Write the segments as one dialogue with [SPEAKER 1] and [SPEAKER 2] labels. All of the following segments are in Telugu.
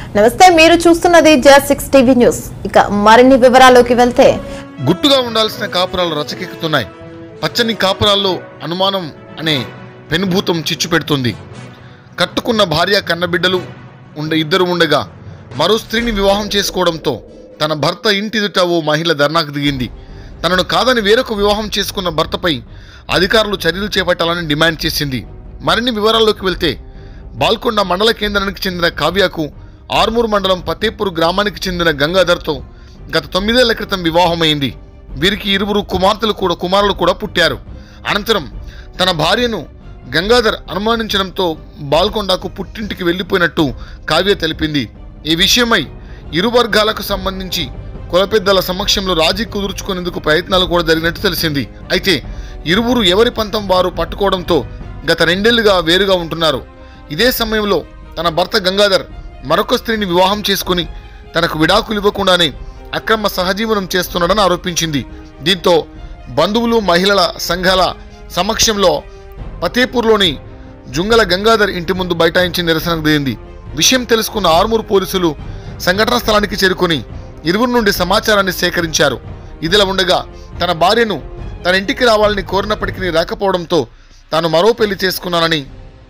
[SPEAKER 1] నమస్తే మీరు చూస్తున్నది జస్ట్ సిక్స్ టీవీ న్యూస్ ఇక మరిన్ని వివరాల్లోకి వెళ్తే
[SPEAKER 2] గుట్టుగా ఉండాల్సిన కాపురాలు రచకెక్కుతున్నాయి పచ్చని కాపురాల్లో అనుమానం అనే పెనుభూతం చిచ్చు పెడుతుంది కట్టుకున్న భార్య కన్నబిడ్డలు ఉండ ఇద్దరు ఉండగా మరో స్త్రీని వివాహం చేసుకోవడంతో తన భర్త ఇంటిదుట ఓ మహిళ ధర్నాకు దిగింది తనను కాదని వేరొక వివాహం చేసుకున్న భర్తపై అధికారులు చర్యలు చేపట్టాలని డిమాండ్ చేసింది మరిన్ని వివరాల్లోకి వెళ్తే బాల్కొండ మండల కేంద్రానికి చెందిన కావ్యకు ఆర్మూర్ మండలం ఫతేపూర్ గ్రామానికి చెందిన గంగాధర్తో గత తొమ్మిదేళ్ల క్రితం వివాహమైంది వీరికి ఇరువురు కుమార్తెలు కూడా కుమారులు కూడా పుట్టారు అనంతరం తన భార్యను గంగాధర్ అనుమానించడంతో బాల్కొండకు పుట్టింటికి వెళ్ళిపోయినట్టు కావ్య తెలిపింది ఈ విషయమై ఇరు వర్గాలకు సంబంధించి కులపెద్దల సమక్షంలో రాజీ కుదుర్చుకునేందుకు ప్రయత్నాలు కూడా జరిగినట్టు తెలిసింది అయితే ఇరువురు ఎవరి పంతం వారు పట్టుకోవడంతో గత రెండేళ్లుగా వేరుగా ఉంటున్నారు ఇదే సమయంలో తన భర్త గంగాధర్ మరొక స్త్రీని వివాహం చేసుకుని తనకు విడాకులు ఇవ్వకుండానే అక్రమ సహజీవనం చేస్తున్నాడని ఆరోపించింది దీంతో బంధువులు మహిళల సంఘాల సమక్షంలో ఫతేపూర్లోని జుంగల గంగాధర్ ఇంటి ముందు బైఠాయించి నిరసనకు దిగింది విషయం తెలుసుకున్న ఆర్మూర్ పోలీసులు సంఘటన స్థలానికి చేరుకొని ఇరువురు నుండి సమాచారాన్ని సేకరించారు ఇదిలా ఉండగా తన భార్యను తన ఇంటికి రావాలని కోరినప్పటికీ రాకపోవడంతో తాను మరో పెళ్లి చేసుకున్నానని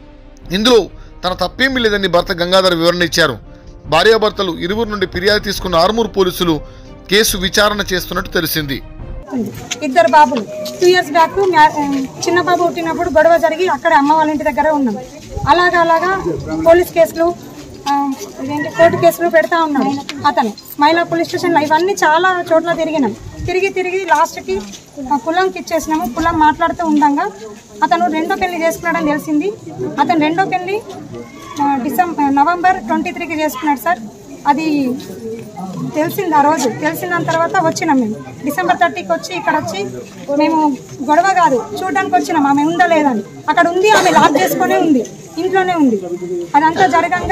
[SPEAKER 2] ఇందులో తన తప్పేమీ లేదని భర్త గంగాధర్ వివరణ ఇచ్చారు భార్యాభర్తలు ఇరువురు నుండి ఫిర్యాదు తీసుకున్న ఆర్మూర్ పోలీసులు కేసు విచారణ చేస్తున్నట్టు తెలిసింది
[SPEAKER 3] ఉంది. ఇద్దరు బాబులు టూ ఇయర్స్ బ్యాక్ మ్యా- ఆ, చిన్న బాబు పుట్టినప్పుడు గొడవ జరిగి అక్కడ అమ్మ వాళ్ళ ఇంటి దగ్గర ఉన్నాం అలాగా అలాగా పోలీస్ కేసులు ఆ, ఇదేంటి కోర్టు కేసులు పెడతా ఉన్నాడు అతను మహిళా పోలీస్ స్టేషన్లో ఇవన్నీ చాలా చోట్ల తిరిగినాం తిరిగి తిరిగి లాస్ట్కి ఆ, కులంకి ఇచ్చేసినాము కులం మాట్లాడుతూ ఉండగా అతను రెండో పెళ్లి చేసుకున్నాడని తెలిసింది అతను రెండో పెళ్లి డిసెంబర్ నవంబర్ ట్వంటీ త్రీకి చేసుకున్నాడు సార్ అది తెలిసింది ఆ రోజు తెలిసిన దాని తర్వాత వచ్చినాం మేము డిసెంబర్ థర్టీకి వచ్చి ఇక్కడ వచ్చి మేము గొడవ కాదు చూడడానికి వచ్చినాం ఆమె ఉందా లేదని అక్కడ ఉంది ఆమె లాక్ చేసుకునే ఉంది ఇంట్లోనే ఉంది అదంతా జరగంగా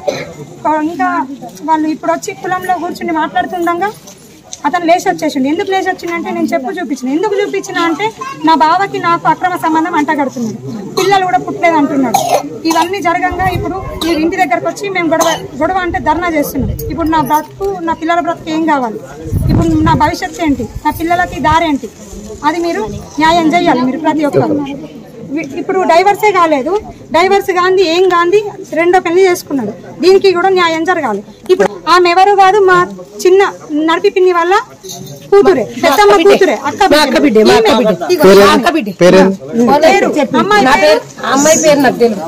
[SPEAKER 3] ఇంకా వాళ్ళు ఇప్పుడు వచ్చి కులంలో కూర్చుని మాట్లాడుతుండగా అతను లేచి వచ్చేసిండు ఎందుకు లేచి వచ్చిందంటే నేను చెప్పు చూపించిన ఎందుకు చూపించిన అంటే నా బావకి నాకు అక్రమ సంబంధం అంటగడుతున్నాడు పిల్లలు కూడా పుట్టలేదు అంటున్నాడు ఇవన్నీ జరగంగా ఇప్పుడు ఈ ఇంటి దగ్గరకు వచ్చి మేము గొడవ గొడవ అంటే ధర్నా చేస్తున్నాం ఇప్పుడు నా బ్రతుకు నా పిల్లల బ్రతుకు ఏం కావాలి ఇప్పుడు నా భవిష్యత్తు ఏంటి నా పిల్లలకి దారి ఏంటి అది మీరు న్యాయం చేయాలి మీరు ప్రతి ఒక్కరు వి- ఇప్పుడు డైవర్సే కాలేదు డైవర్స్ గాంధీ ఏం గాంధీ రెండో పెళ్లి చేసుకున్నాడు దీనికి కూడా న్యాయం జరగాలి ఇప్పుడు ఆమె ఎవరు కాదు మా చిన్న నడిపి పిన్ని వల్ల కూతురే పెద్దమ్మ కూతురే అక్క బిడ్డ ఈమె. ఇగో, పేరు అమ్మాయి పేరు
[SPEAKER 4] అమ్మాయి పేరు నాకు తెలియదు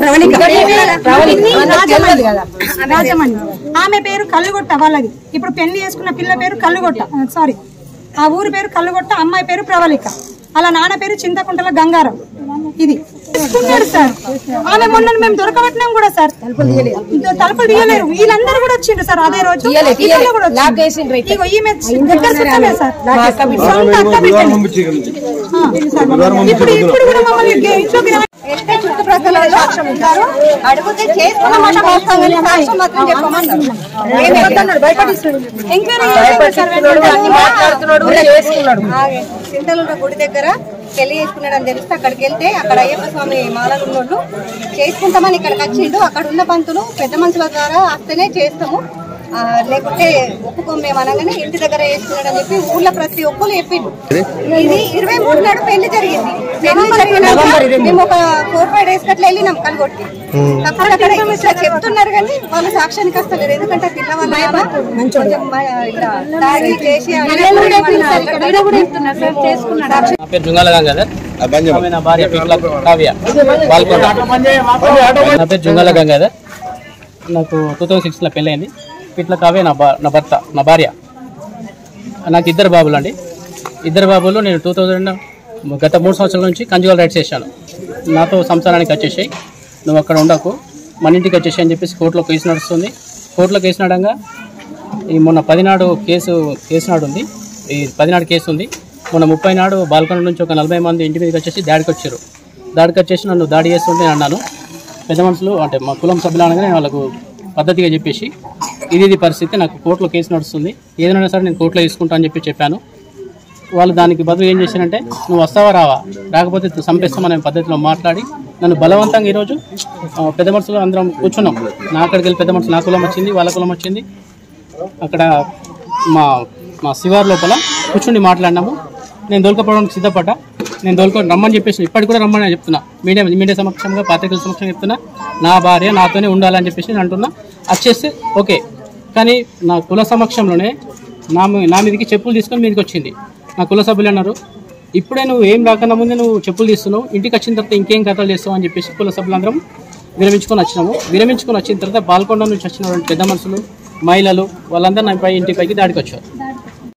[SPEAKER 3] పిన్ని రాజమణి. రాజమణి ఆమె పేరు కల్లుగొట్ట వాళ్ళది ఇప్పుడు పెళ్లి చేసుకున్న పిల్ల పేరు కల్లుగొట్ట సారీ ఆ ఊరి పేరు కల్లుగొట్ట అమ్మాయి పేరు ప్రవళిక అలా నాన్న పేరు చింతకుంటల గంగారం ఇది తీసుకున్నాడు సార్ ఆమె మొన్న మేము దొరకబట్టినాం కూడా సార్ ఇదో తలుపులు తీయలేరు వీళ్ళందరూ కూడా వచ్చిండ్రు సార్ అదే రోజు వీళ్ళందరూ కూడా వచ్చిండ్రు.
[SPEAKER 4] లాక్ వేసిండ్రు అయితే.
[SPEAKER 3] ఇగో ఈమె దగ్గర చుట్టమే సార్ సొంత అక్క బిడ్డని. ఆ, ఇప్పుడు ఇప్పుడు కూడా మమ్మల్ని ఇంట్లోకి రా-
[SPEAKER 5] వెళ్తే చుట్టుప్రక్కల వాళ్ళు సాక్ష్యం ఉంటారు అడిగితే చేసుకున్నమాట వాస్తవం కానీ సాక్ష్యం మాత్రం చెప్పమన్నారు ఏం వద్దన్నాడు భయపడిస్తున్నాడు
[SPEAKER 3] ఎంక్వైరీ చేయండి సార్ వెంటనే.
[SPEAKER 4] మాట్లాడుతున్నాడు చేసుకున్నాడు
[SPEAKER 5] చింతలుంట గుడి దగ్గర పెళ్లి చేసుకున్నాడు అని తెలిస్తే అక్కడికి వెళ్తే అక్కడ అయ్యప్ప స్వామి మాలలు ఉన్నోళ్ళు చేసుకుంటామని ఇక్కడికి వచ్చిండు అక్కడ ఉన్న పంతులు పెద్ద మనుషుల ద్వారా వస్తేనే చేస్తాము ఆ, లేకుంటే ఒప్పుకోం మేము అనగానే ఇంటి దగ్గర చేసుకున్నాడు అని చెప్పి ఊర్లో ప్రతి ఒక్కరు చెప్పిండు ఇది ఇరవై మూడు నాడు పెళ్లి జరిగింది పెళ్లి జరిగినాక మేము ఒక ఫోర్ ఫైవ్ డేస్ అట్లా వెళ్ళినాం కనుగొట్టి అప్పుడు అక్కడ ఇట్లా చెప్తున్నారు కానీ వాళ్ళు సాక్ష్యానికి వస్తలేరు ఎందుకంటే పిల్లవాళ్ళు ఏమో కొంచెం మ- ఇలా తాగి చేసి చేసుకున్నాడు
[SPEAKER 6] నా పేరు జుంగాల గంగాధర్ ఆమె నా భార్య పిట్ల కావ్య పాల్కొండ నా పేరు జుంగాల గంగాధర్ నాకు టూ థౌజండ్ సిక్స్లో పెళ్ళైంది పిట్ల కావ్య నా భా నా భర్త నా భార్య నాకు ఇద్దరు బాబులు అండి ఇద్దరు బాబులు నేను టూ థౌజండ్ గత మూడు సంవత్సరాల నుంచి కంజువల్ రైట్స్ చేశాను నాతో సంసారానికి వచ్చేసాయి నువ్వు అక్కడ ఉండకు మన ఇంటికి వచ్చేసి అని చెప్పేసి కోర్టులో కేసు నడుస్తుంది కోర్టులో కేసు నడంగా ఈ మొన్న పదినాడు కేసు కేసు నాడు ఉంది ఈ పదినాడు కేసు ఉంది మొన్న ముప్పై నాడు బాల్కొండ నుంచి ఒక నలభై మంది ఇంటి మీదకి వచ్చేసి దాడికి వచ్చారు దాడికి వచ్చేసి నన్ను దాడి చేస్తుంటే నేను అన్నాను పెద్ద మనుషులు అంటే మా కులం సభ్యులు అనగానే నేను వాళ్ళకు పద్ధతిగా చెప్పేసి ఇది ఇది పరిస్థితి నాకు కోర్టులో కేసు నడుస్తుంది ఏదైనా సరే నేను కోర్టులో తీసుకుంటా అని చెప్పి చెప్పాను వాళ్ళు దానికి బదులు ఏం చేశారంటే నువ్వు వస్తావా రావా రాకపోతే చంపేస్తామనే పద్ధతిలో మాట్లాడి నన్ను బలవంతంగా ఈరోజు ఆ, పెద్ద మనుషులు అందరం కూర్చున్నాం నా అక్కడికి వెళ్ళి పెద్ద మనుషులు నా కులం వచ్చింది వాళ్ళ కులం వచ్చింది అక్కడ మా మా శివార్ లోపల కూర్చుని మాట్లాడినాము నేను దొరకపోవడానికి సిద్ధపడ్డా నేను దొరక రమ్మని చెప్పేసి ఇప్పటికి కూడా రమ్మని నేను చెప్తున్నా మీడియా మీడియా సమక్షంగా పాత్రికల సమక్షంగా చెప్తున్నా నా భార్య నాతోనే ఉండాలని చెప్పేసి నేను అంటున్నా వచ్చేస్తే ఓకే కానీ నా కుల సమక్షంలోనే నా మీ- నా మీదకి చెప్పులు తీసుకొని మీదకి వచ్చింది నా కుల సభ్యులు అన్నారు ఇప్పుడే నువ్వు ఏం రాకన్నా ముందే నువ్వు చెప్పులు తీస్తున్నావు ఇంటికి వచ్చిన తర్వాత ఇంకేం కథలు చేస్తావు అని చెప్పేసి కుల సభ్యులందరం విరమించుకొని వచ్చినాము విరమించుకొని వచ్చిన తర్వాత బాల్కొండ నుంచి వచ్చినటువంటి పెద్ద మనుషులు మహిళలు వాళ్ళందరూ నా పై ఇంటి పైకి దాడికి వచ్చారు